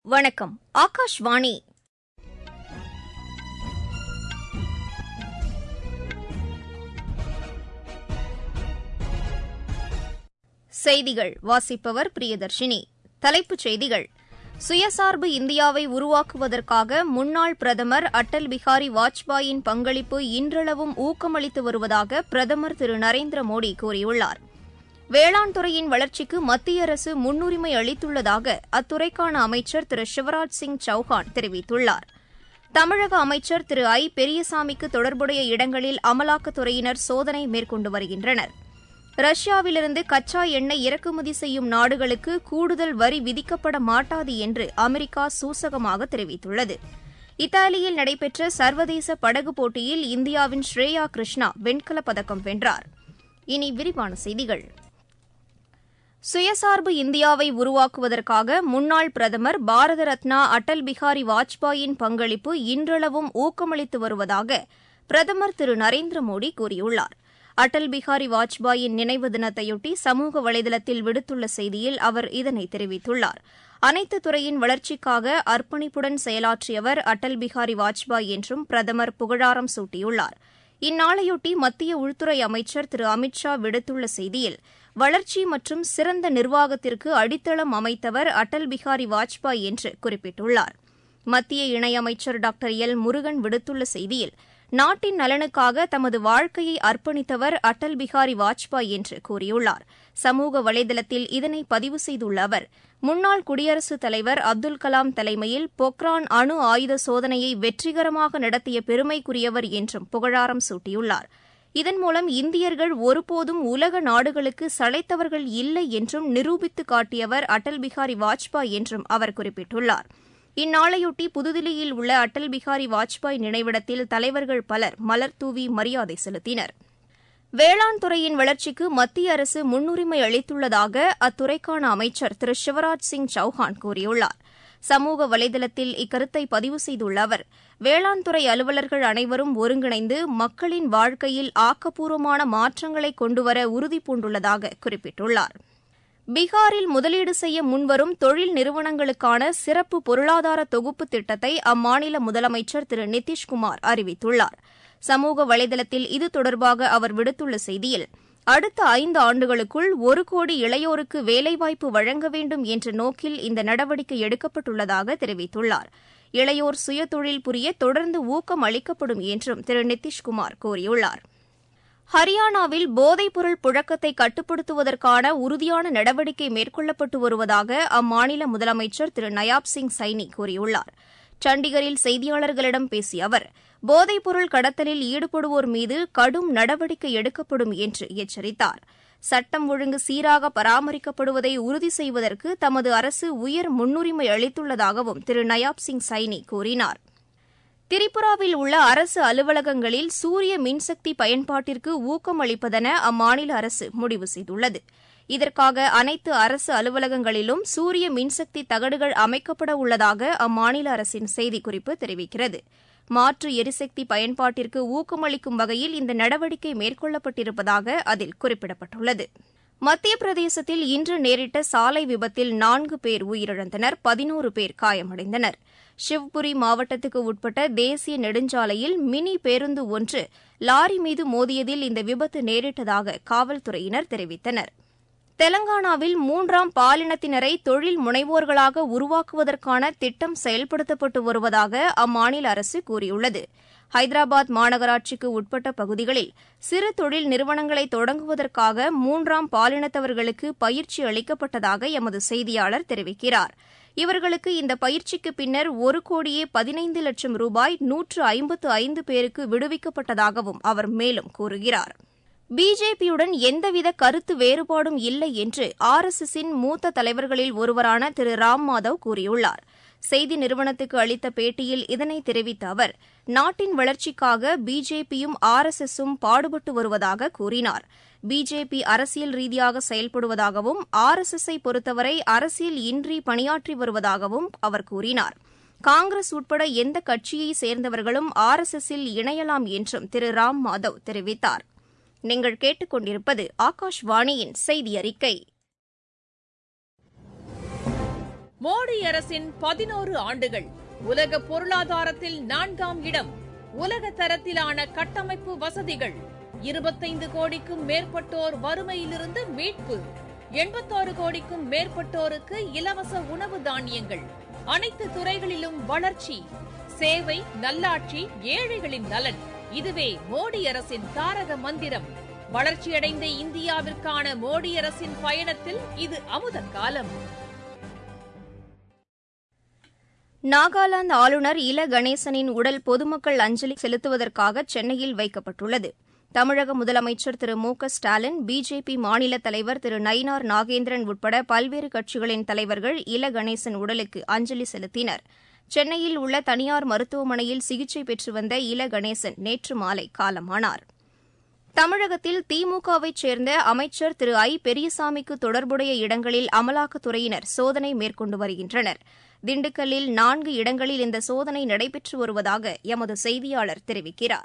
வணக்கம் ஆகாஷ்வாணி செய்திகள் வாசிப்பவர் பிரியதர்ஷினி தலைப்புச் செய்திகள் சுயசார்பு இந்தியாவை உருவாக்குவதற்காக முன்னாள் பிரதமர் அடல் பிகாரி வாஜ்பாயின் பங்களிப்பு இன்றளவும் ஊக்கமளித்து வருவதாக பிரதமர் திரு நரேந்திர மோடி கூறியுள்ளார் வேளாண் துறையின் வளர்ச்சிக்கு மத்திய அரசு முன்னுரிமை அளித்துள்ளதாக அத்துறைக்கான அமைச்சர் திரு சிவராஜ் சிங் சௌஹான் தெரிவித்துள்ளார் தமிழக அமைச்சர் திரு ஐ பெரியசாமிக்கு தொடர்புடைய இடங்களில் அமலாக்கத்துறையினர் சோதனை மேற்கொண்டு வருகின்றனர் ரஷ்யாவிலிருந்து கச்சா எண்ணெய் இறக்குமதி செய்யும் நாடுகளுக்கு கூடுதல் வரி விதிக்கப்பட மாட்டாது என்று அமெரிக்கா சூசகமாக தெரிவித்துள்ளது இத்தாலியில் நடைபெற்ற சர்வதேச படகு போட்டியில் இந்தியாவின் ஸ்ரேயா கிருஷ்ணா வெண்கலப் பதக்கம் வென்றார் இனி விரிவான செய்திகள் சுயசார்பு இந்தியாவை உருவாக்குவதற்காக முன்னாள் பிரதமர் பாரத ரத்னா அடல் பிகாரி வாஜ்பாயின் பங்களிப்பு இன்றளவும் ஊக்கமளித்து வருவதாக பிரதமர் திரு நரேந்திர மோடி கூறியுள்ளார் அடல் பிகாரி வாஜ்பாயின் நினைவு தினத்தையொட்டி சமூக வலைதளத்தில் விடுத்துள்ள செய்தியில் அவர் இதனை தெரிவித்துள்ளார் அனைத்து துறையின் வளர்ச்சிக்காக அர்ப்பணிப்புடன் செயலாற்றியவர் அடல் பிகாரி வாஜ்பாய் என்றும் பிரதமர் புகழாரம் சூட்டியுள்ளார் இந்நாளையொட்டி மத்திய உள்துறை அமைச்சர் திரு அமித் ஷா விடுத்துள்ள செய்தியில் வளர்ச்சி மற்றும் சிறந்த நிர்வாகத்திற்கு அடித்தளம் அமைத்தவர் அடல் பிகாரி வாஜ்பாய் என்று குறிப்பிட்டுள்ளார் மத்திய இணையமைச்சர் டாக்டர் எல் முருகன் விடுத்துள்ள செய்தியில் நாட்டின் நலனுக்காக தமது வாழ்க்கையை அர்ப்பணித்தவர் அடல் பிகாரி வாஜ்பாய் என்று கூறியுள்ளார் சமூக வலைதளத்தில் இதனை பதிவு செய்துள்ள அவர் முன்னாள் குடியரசுத் தலைவர் அப்துல் கலாம் தலைமையில் பொக்ரான் அணு ஆயுத சோதனையை வெற்றிகரமாக நடத்திய பெருமைக்குரியவர் என்றும் புகழாரம் சூட்டியுள்ளார் இதன் மூலம் இந்தியர்கள் ஒருபோதும் உலக நாடுகளுக்கு சளைத்தவர்கள் இல்லை என்றும் நிரூபித்து காட்டியவர் அடல் பிகாரி வாஜ்பாய் என்றும் அவர் குறிப்பிட்டுள்ளார் இந்நாளையொட்டி புதுதில்லியில் உள்ள அடல் பிகாரி வாஜ்பாய் நினைவிடத்தில் தலைவர்கள் பலர் மலர்தூவி மரியாதை செலுத்தினர் வேளாண் துறையின் வளர்ச்சிக்கு மத்திய அரசு முன்னுரிமை அளித்துள்ளதாக அத்துறைக்கான அமைச்சர் திரு சிவராஜ் சிங் சௌஹான் கூறியுள்ளார் சமூக வலைதளத்தில் இக்கருத்தை பதிவு செய்துள்ள அவர் வேளாண் துறை அலுவலர்கள் அனைவரும் ஒருங்கிணைந்து மக்களின் வாழ்க்கையில் ஆக்கப்பூர்வமான மாற்றங்களை கொண்டுவர உறுதிபூண்டுள்ளதாக குறிப்பிட்டுள்ளார் பீகாரில் முதலீடு செய்ய முன்வரும் தொழில் நிறுவனங்களுக்கான சிறப்பு பொருளாதார தொகுப்பு திட்டத்தை அம்மாநில முதலமைச்சர் திரு நிதிஷ்குமார் அறிவித்துள்ளார் சமூக வலைதளத்தில் இது தொடர்பாக அவர் விடுத்துள்ள செய்தியில் அடுத்த ஐந்து ஆண்டுகளுக்குள் ஒரு கோடி இளையோருக்கு வேலைவாய்ப்பு வழங்க வேண்டும் என்ற நோக்கில் இந்த நடவடிக்கை எடுக்கப்பட்டுள்ளதாக தெரிவித்துள்ளார் இளையோர் சுயதொழில் புரிய தொடர்ந்து ஊக்கம் அளிக்கப்படும் என்றும் திரு நிதிஷ்குமார் கூறியுள்ளார் ஹரியானாவில் போதைப்பொருள் புழக்கத்தை கட்டுப்படுத்துவதற்கான உறுதியான நடவடிக்கை மேற்கொள்ளப்பட்டு வருவதாக அம்மாநில முதலமைச்சர் திரு நயாப் சிங் சைனி கூறியுள்ளார் சண்டிகரில் செய்தியாளர்களிடம் பேசிய அவர் போதைப்பொருள் கடத்தலில் ஈடுபடுவோர் மீது கடும் நடவடிக்கை எடுக்கப்படும் என்று எச்சரித்தார் சட்டம் ஒழுங்கு சீராக பராமரிக்கப்படுவதை உறுதி செய்வதற்கு தமது அரசு உயர் முன்னுரிமை அளித்துள்ளதாகவும் திரு நயாப் சிங் சைனி கூறினார் திரிபுராவில் உள்ள அரசு அலுவலகங்களில் சூரிய மின்சக்தி பயன்பாட்டிற்கு ஊக்கம் அளிப்பதென அம்மாநில அரசு முடிவு செய்துள்ளது இதற்காக அனைத்து அரசு அலுவலகங்களிலும் சூரிய மின்சக்தி தகடுகள் அமைக்கப்பட உள்ளதாக அம்மாநில அரசின் செய்திக்குறிப்பு தெரிவிக்கிறது மாற்று எரிசக்தி பயன்பாட்டிற்கு ஊக்கமளிக்கும் வகையில் இந்த நடவடிக்கை மேற்கொள்ளப்பட்டிருப்பதாக அதில் குறிப்பிடப்பட்டுள்ளது மத்திய பிரதேசத்தில் இன்று நேரிட்ட சாலை விபத்தில் நான்கு பேர் உயிரிழந்தனர் பதினோரு பேர் காயமடைந்தனர் ஷிவ்புரி மாவட்டத்துக்கு உட்பட்ட தேசிய நெடுஞ்சாலையில் மினி பேருந்து ஒன்று லாரி மீது மோதியதில் இந்த விபத்து நேரிட்டதாக காவல்துறையினர் தெரிவித்தனர் தெலங்கானாவில் மூன்றாம் பாலினத்தினரை தொழில் முனைவோர்களாக உருவாக்குவதற்கான திட்டம் செயல்படுத்தப்பட்டு வருவதாக அம்மாநில அரசு கூறியுள்ளது ஹைதராபாத் மாநகராட்சிக்கு உட்பட்ட பகுதிகளில் சிறு தொழில் நிறுவனங்களை தொடங்குவதற்காக மூன்றாம் பாலினத்தவர்களுக்கு பயிற்சி அளிக்கப்பட்டதாக எமது செய்தியாளர் தெரிவிக்கிறார் இவர்களுக்கு இந்த பயிற்சிக்கு பின்னர் ஒரு கோடியே பதினைந்து லட்சம் ரூபாய் நூற்று ஐம்பத்து ஐந்து பேருக்கு விடுவிக்கப்பட்டதாகவும் அவர் மேலும் கூறுகிறார் பிஜேபியுடன் எந்தவித கருத்து வேறுபாடும் இல்லை என்று ஆர் எஸ் எஸின் மூத்த தலைவர்களில் ஒருவரான திரு ராம் மாதவ் கூறியுள்ளார் செய்தி நிறுவனத்துக்கு அளித்த பேட்டியில் இதனை தெரிவித்த அவர் நாட்டின் வளர்ச்சிக்காக பிஜேபியும் ஆர் எஸ் எஸும் பாடுபட்டு வருவதாக கூறினார் பிஜேபி அரசியல் ரீதியாக செயல்படுவதாகவும் ஆர் எஸ் எஸை பொறுத்தவரை அரசியல் இன்றி பணியாற்றி வருவதாகவும் அவர் கூறினார் காங்கிரஸ் உட்பட எந்த கட்சியை சேர்ந்தவர்களும் ஆர் எஸ் எஸில் இணையலாம் என்றும் திரு ராம் மாதவ் தெரிவித்தார் நீங்கள் கேட்டுக்கொண்டிருப்பது ஆகாஷ்வாணியின் செய்தி அறிக்கை மோடி அரசின் பதினோரு ஆண்டுகள் உலக பொருளாதாரத்தில் நான்காம் இடம் உலக தரத்திலான கட்டமைப்பு வசதிகள் இருபத்தைந்து கோடிக்கும் மேற்பட்டோர் வறுமையிலிருந்து மீட்பு எண்பத்தாறு கோடிக்கும் மேற்பட்டோருக்கு இலவச உணவு தானியங்கள் அனைத்து துறைகளிலும் வளர்ச்சி சேவை நல்லாட்சி ஏழைகளின் நலன் இதுவே மோடி அரசின் தாரக மந்திரம் வளர்ச்சியடைந்த இந்தியாவிற்கான மோடி அரசின் பயணத்தில் இது அமுத காலம் நாகாலாந்து ஆளுநர் இல கணேசனின் உடல் பொதுமக்கள் அஞ்சலி செலுத்துவதற்காக சென்னையில் வைக்கப்பட்டுள்ளது தமிழக முதலமைச்சர் திரு மு க ஸ்டாலின் பிஜேபி மாநில தலைவர் திரு நயினார் நாகேந்திரன் உட்பட பல்வேறு கட்சிகளின் தலைவர்கள் இல கணேசன் உடலுக்கு அஞ்சலி செலுத்தினர் சென்னையில் உள்ள தனியார் மருத்துவமனையில் சிகிச்சை பெற்று வந்த இல கணேசன் நேற்று மாலை காலமானார் தமிழகத்தில் திமுகவைச் சேர்ந்த அமைச்சர் திரு ஐ பெரியசாமிக்கு தொடர்புடைய இடங்களில் அமலாக்கத்துறையினர் சோதனை மேற்கொண்டு வருகின்றனர் திண்டுக்கல்லில் நான்கு இடங்களில் இந்த சோதனை நடைபெற்று வருவதாக எமது செய்தியாளர் தெரிவிக்கிறார்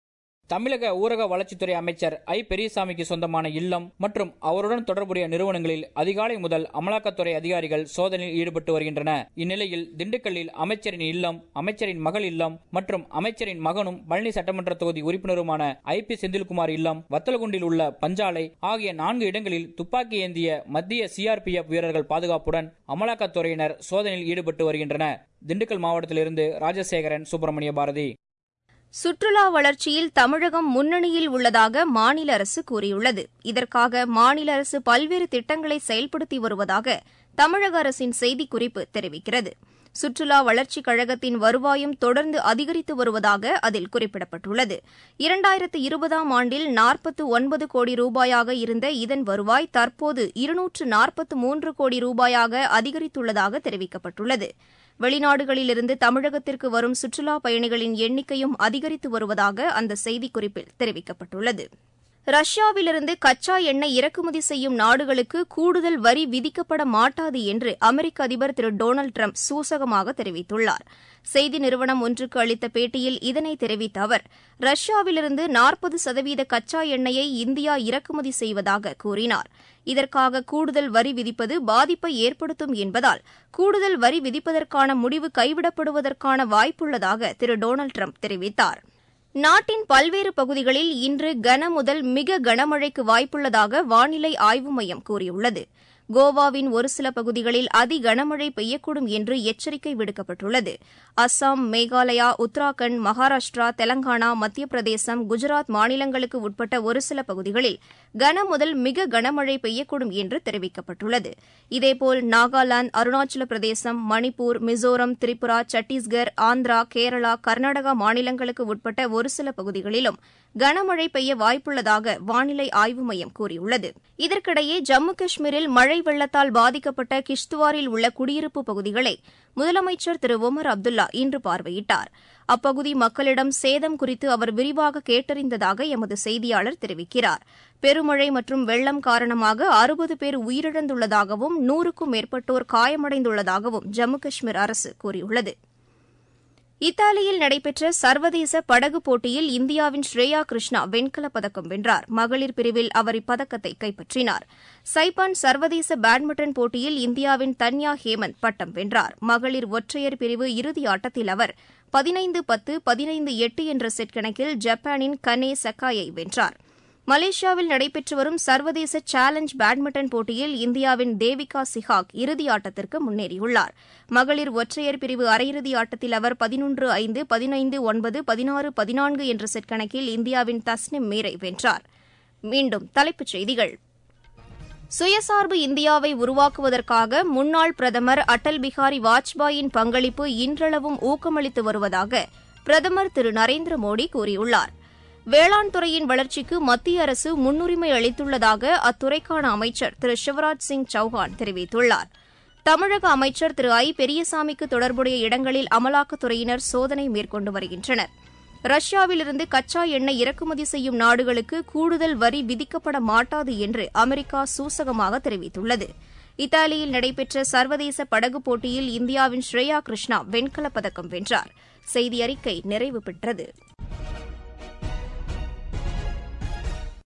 தமிழக ஊரக வளர்ச்சித்துறை அமைச்சர் ஐ பெரியசாமிக்கு சொந்தமான இல்லம் மற்றும் அவருடன் தொடர்புடைய நிறுவனங்களில் அதிகாலை முதல் அமலாக்கத்துறை அதிகாரிகள் சோதனையில் ஈடுபட்டு வருகின்றன இந்நிலையில் திண்டுக்கல்லில் அமைச்சரின் இல்லம் அமைச்சரின் மகள் இல்லம் மற்றும் அமைச்சரின் மகனும் பழனி சட்டமன்ற தொகுதி உறுப்பினருமான ஐ பி செந்தில்குமார் இல்லம் வத்தலகுண்டில் உள்ள பஞ்சாலை ஆகிய நான்கு இடங்களில் துப்பாக்கி ஏந்திய மத்திய சிஆர்பிஎஃப் வீரர்கள் பாதுகாப்புடன் அமலாக்கத்துறையினர் சோதனையில் ஈடுபட்டு வருகின்றனர் திண்டுக்கல் மாவட்டத்திலிருந்து ராஜசேகரன் சுப்பிரமணிய பாரதி சுற்றுலா வளர்ச்சியில் தமிழகம் முன்னணியில் உள்ளதாக மாநில அரசு கூறியுள்ளது இதற்காக மாநில அரசு பல்வேறு திட்டங்களை செயல்படுத்தி வருவதாக தமிழக அரசின் செய்திக்குறிப்பு தெரிவிக்கிறது சுற்றுலா வளர்ச்சிக் கழகத்தின் வருவாயும் தொடர்ந்து அதிகரித்து வருவதாக அதில் குறிப்பிடப்பட்டுள்ளது இரண்டாயிரத்து இருபதாம் ஆண்டில் நாற்பத்து ஒன்பது கோடி ரூபாயாக இருந்த இதன் வருவாய் தற்போது இருநூற்று நாற்பத்து மூன்று கோடி ரூபாயாக அதிகரித்துள்ளதாக தெரிவிக்கப்பட்டுள்ளது வெளிநாடுகளிலிருந்து தமிழகத்திற்கு வரும் சுற்றுலாப் பயணிகளின் எண்ணிக்கையும் அதிகரித்து வருவதாக அந்த செய்திக்குறிப்பில் தெரிவிக்கப்பட்டுள்ளது ரஷ்யாவிலிருந்து கச்சா எண்ணெய் இறக்குமதி செய்யும் நாடுகளுக்கு கூடுதல் வரி விதிக்கப்பட மாட்டாது என்று அமெரிக்க அதிபர் திரு டொனால்டு ட்ரம்ப் சூசகமாக தெரிவித்துள்ளார் செய்தி நிறுவனம் ஒன்றுக்கு அளித்த பேட்டியில் இதனை தெரிவித்த அவர் ரஷ்யாவிலிருந்து நாற்பது சதவீத கச்சா எண்ணெயை இந்தியா இறக்குமதி செய்வதாக கூறினார் இதற்காக கூடுதல் வரி விதிப்பது பாதிப்பை ஏற்படுத்தும் என்பதால் கூடுதல் வரி விதிப்பதற்கான முடிவு கைவிடப்படுவதற்கான வாய்ப்புள்ளதாக திரு டொனால்டு ட்ரம்ப் தெரிவித்தார் நாட்டின் பல்வேறு பகுதிகளில் இன்று கன முதல் மிக கனமழைக்கு வாய்ப்புள்ளதாக வானிலை ஆய்வு மையம் கூறியுள்ளது கோவாவின் ஒரு சில பகுதிகளில் அதி கனமழை பெய்யக்கூடும் என்று எச்சரிக்கை விடுக்கப்பட்டுள்ளது அஸ்ஸாம் மேகாலயா உத்தராகண்ட் மகாராஷ்டிரா தெலங்கானா மத்திய பிரதேசம் குஜராத் மாநிலங்களுக்கு உட்பட்ட ஒரு சில பகுதிகளில் கன முதல் மிக கனமழை பெய்யக்கூடும் என்று தெரிவிக்கப்பட்டுள்ளது இதேபோல் நாகாலாந்து அருணாச்சல பிரதேசம் மணிப்பூர் மிசோரம் திரிபுரா சத்தீஸ்கர் ஆந்திரா கேரளா கர்நாடகா மாநிலங்களுக்கு உட்பட்ட ஒரு சில பகுதிகளிலும் கனமழை பெய்ய வாய்ப்புள்ளதாக வானிலை ஆய்வு மையம் கூறியுள்ளது இதற்கிடையே ஜம்மு காஷ்மீரில் மழை வெள்ளத்தால் பாதிக்கப்பட்ட கிஷ்துவாரில் உள்ள குடியிருப்பு பகுதிகளை முதலமைச்சர் திரு ஒமர் அப்துல்லா இன்று பார்வையிட்டார் அப்பகுதி மக்களிடம் சேதம் குறித்து அவர் விரிவாக கேட்டறிந்ததாக எமது செய்தியாளர் தெரிவிக்கிறார் பெருமழை மற்றும் வெள்ளம் காரணமாக அறுபது பேர் உயிரிழந்துள்ளதாகவும் நூறுக்கும் மேற்பட்டோர் காயமடைந்துள்ளதாகவும் ஜம்மு காஷ்மீர் அரசு கூறியுள்ளது இத்தாலியில் நடைபெற்ற சர்வதேச படகு போட்டியில் இந்தியாவின் ஸ்ரேயா கிருஷ்ணா வெண்கலப் பதக்கம் வென்றார் மகளிர் பிரிவில் அவர் இப்பதக்கத்தை கைப்பற்றினார் சைபான் சர்வதேச பேட்மிண்டன் போட்டியில் இந்தியாவின் தன்யா ஹேமந்த் பட்டம் வென்றார் மகளிர் ஒற்றையர் பிரிவு இறுதி ஆட்டத்தில் அவர் பதினைந்து பத்து பதினைந்து எட்டு என்ற செட் கணக்கில் ஜப்பானின் கனே சக்காயை வென்றார் மலேசியாவில் நடைபெற்று வரும் சர்வதேச சேலஞ்ச் பேட்மிண்டன் போட்டியில் இந்தியாவின் தேவிகா சிஹாக் இறுதி ஆட்டத்திற்கு முன்னேறியுள்ளார் மகளிர் ஒற்றையர் பிரிவு அரையிறுதி ஆட்டத்தில் அவர் பதினொன்று ஐந்து பதினைந்து ஒன்பது பதினாறு பதினான்கு என்ற செட் கணக்கில் இந்தியாவின் தஸ்னிம் மீரை வென்றார் மீண்டும் தலைப்புச் செய்திகள் சுயசார்பு இந்தியாவை உருவாக்குவதற்காக முன்னாள் பிரதமர் அடல் பிகாரி வாஜ்பாயின் பங்களிப்பு இன்றளவும் ஊக்கமளித்து வருவதாக பிரதமர் திரு நரேந்திர மோடி கூறியுள்ளார் வேளாண் துறையின் வளர்ச்சிக்கு மத்திய அரசு முன்னுரிமை அளித்துள்ளதாக அத்துறைக்கான அமைச்சர் திரு சிவராஜ் சிங் சௌஹான் தெரிவித்துள்ளார் தமிழக அமைச்சர் திரு ஐ பெரியசாமிக்கு தொடர்புடைய இடங்களில் அமலாக்கத்துறையினர் சோதனை மேற்கொண்டு வருகின்றனர் ரஷ்யாவிலிருந்து கச்சா எண்ணெய் இறக்குமதி செய்யும் நாடுகளுக்கு கூடுதல் வரி விதிக்கப்பட மாட்டாது என்று அமெரிக்கா சூசகமாக தெரிவித்துள்ளது இத்தாலியில் நடைபெற்ற சர்வதேச படகு போட்டியில் இந்தியாவின் ஸ்ரேயா கிருஷ்ணா வெண்கலப் பதக்கம் வென்றார் செய்தி அறிக்கை நிறைவு பெற்றது